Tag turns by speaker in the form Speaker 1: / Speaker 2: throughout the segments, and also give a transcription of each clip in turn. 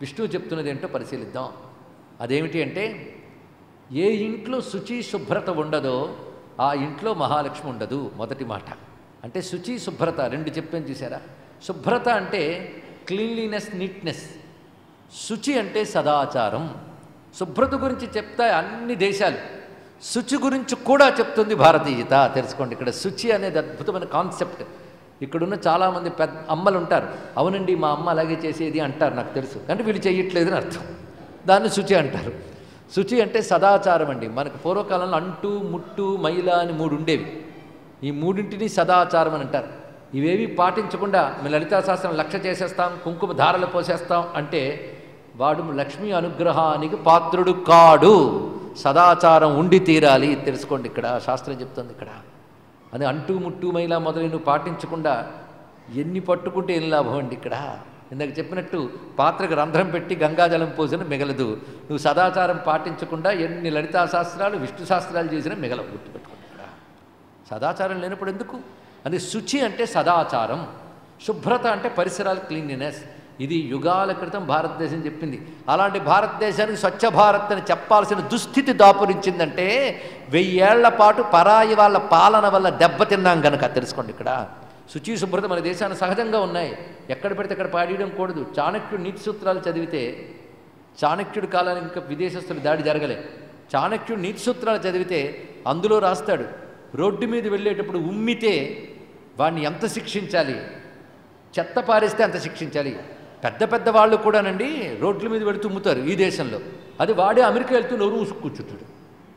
Speaker 1: విష్ణువు చెప్తున్నది ఏంటో పరిశీలిద్దాం అదేమిటి అంటే ఏ ఇంట్లో శుచి శుభ్రత ఉండదో ఆ ఇంట్లో మహాలక్ష్మి ఉండదు మొదటి మాట అంటే శుచి శుభ్రత రెండు చెప్పాను చూసారా శుభ్రత అంటే క్లీన్లీనెస్ నీట్నెస్ శుచి అంటే సదాచారం శుభ్రత గురించి చెప్తాయి అన్ని దేశాలు శుచి గురించి కూడా చెప్తుంది భారతీయత తెలుసుకోండి ఇక్కడ శుచి అనేది అద్భుతమైన కాన్సెప్ట్ ఇక్కడున్న చాలామంది పెద్ద అమ్మలు ఉంటారు అవునండి మా అమ్మ అలాగే చేసేది అంటారు నాకు తెలుసు అంటే వీళ్ళు చేయట్లేదని అర్థం దాన్ని శుచి అంటారు శుచి అంటే సదాచారం అండి మనకు పూర్వకాలంలో అంటు ముట్టు మైల అని మూడు ఉండేవి ఈ మూడింటిని సదాచారం అని అంటారు ఇవేవి పాటించకుండా మేము లలితా శాస్త్రం లక్ష్య చేసేస్తాం కుంకుమ ధారలు పోసేస్తాం అంటే వాడు లక్ష్మీ అనుగ్రహానికి పాత్రుడు కాడు సదాచారం ఉండి తీరాలి తెలుసుకోండి ఇక్కడ శాస్త్రం చెప్తుంది ఇక్కడ అది అంటూ ముట్టు మైలా మొదలైన పాటించకుండా ఎన్ని పట్టుకుంటే ఏం లాభం అండి ఇక్కడ ఇందాక చెప్పినట్టు పాత్రకు రంధ్రం పెట్టి గంగాజలం పోసిన మిగలదు నువ్వు సదాచారం పాటించకుండా ఎన్ని లలితా శాస్త్రాలు విష్ణు శాస్త్రాలు చేసినా మిగలవు గుర్తుపెట్టుకోండి ఇక్కడ సదాచారం లేనప్పుడు ఎందుకు అది శుచి అంటే సదాచారం శుభ్రత అంటే పరిసరాల క్లీన్లీనెస్ ఇది యుగాల క్రితం భారతదేశం చెప్పింది అలాంటి భారతదేశానికి స్వచ్ఛ భారత్ అని చెప్పాల్సిన దుస్థితి దాపురించిందంటే వెయ్యేళ్ల పాటు పరాయి వాళ్ళ పాలన వల్ల దెబ్బతిన్నాం గనక తెలుసుకోండి ఇక్కడ శుచి శుభ్రత మన దేశానికి సహజంగా ఉన్నాయి ఎక్కడ పెడితే అక్కడ పాడేయడం కూడదు చాణక్యుడు నీతి సూత్రాలు చదివితే చాణక్యుడి కాలానికి ఇంకా విదేశస్తులు దాడి జరగలే చాణక్యుడు నీతి సూత్రాలు చదివితే అందులో రాస్తాడు రోడ్డు మీద వెళ్ళేటప్పుడు ఉమ్మితే వాడిని ఎంత శిక్షించాలి చెత్త పారేస్తే అంత శిక్షించాలి పెద్ద పెద్ద వాళ్ళు కూడానండి రోడ్ల మీద వెళుతూ ఉమ్ముతారు ఈ దేశంలో అది వాడే అమెరికా వెళ్తూ నోరు మూసుకు కూర్చుంటాడు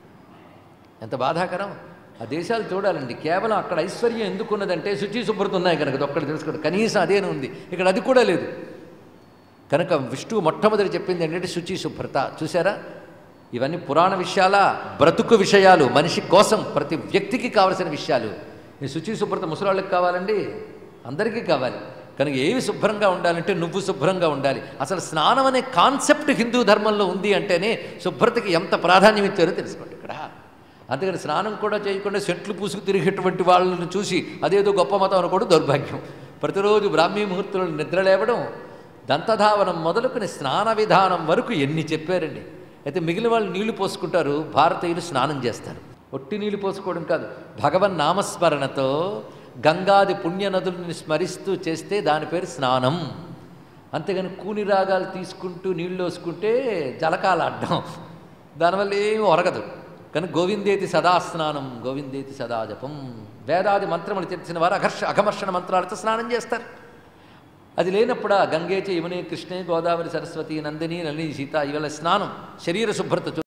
Speaker 1: ఎంత బాధాకరం ఆ దేశాలు చూడాలండి కేవలం అక్కడ ఐశ్వర్యం ఎందుకున్నదంటే శుచి శుభ్రత ఉన్నాయి కనుక ఒక్కటి తెలుసుకోండి కనీసం అదేనే ఉంది ఇక్కడ అది కూడా లేదు కనుక విష్ణువు మొట్టమొదటి చెప్పింది ఏంటంటే శుచి శుభ్రత చూసారా ఇవన్నీ పురాణ విషయాల బ్రతుకు విషయాలు మనిషి కోసం ప్రతి వ్యక్తికి కావలసిన విషయాలు ఈ శుచి శుభ్రత ముసలాళ్ళకి కావాలండి అందరికీ కావాలి కనుక ఏవి శుభ్రంగా ఉండాలంటే నువ్వు శుభ్రంగా ఉండాలి అసలు స్నానం అనే కాన్సెప్ట్ హిందూ ధర్మంలో ఉంది అంటేనే శుభ్రతకి ఎంత ప్రాధాన్యం ఇచ్చారో తెలుసుకోండి ఇక్కడ అందుకని స్నానం కూడా చేయకుండా సెంట్లు పూసుకు తిరిగేటువంటి వాళ్ళని చూసి అదేదో గొప్ప మతం అనుకోవడం దౌర్భాగ్యం ప్రతిరోజు బ్రాహ్మీ ముహూర్తంలో నిద్ర లేవడం దంతధావనం మొదలుకొని స్నాన విధానం వరకు ఎన్ని చెప్పారండి అయితే మిగిలిన వాళ్ళు నీళ్లు పోసుకుంటారు భారతీయులు స్నానం చేస్తారు ఒట్టి నీళ్లు పోసుకోవడం కాదు భగవన్ నామస్మరణతో గంగాది పుణ్య నదులను స్మరిస్తూ చేస్తే దాని పేరు స్నానం అంతేగాని కూని రాగాలు తీసుకుంటూ నీళ్ళు వేసుకుంటే జలకాల అడ్డం దానివల్ల ఏమీ ఒరగదు కానీ గోవిందేతి సదా స్నానం గోవిందేతి సదా జపం వేదాది మంత్రములు తెలిసిన వారు అఘర్ష అఘమర్షణ మంత్రాలతో స్నానం చేస్తారు అది లేనప్పుడా గంగేచ యమునే కృష్ణే గోదావరి సరస్వతి నందిని నళిని సీత ఇవాళ స్నానం శరీర శుభ్రత చూ-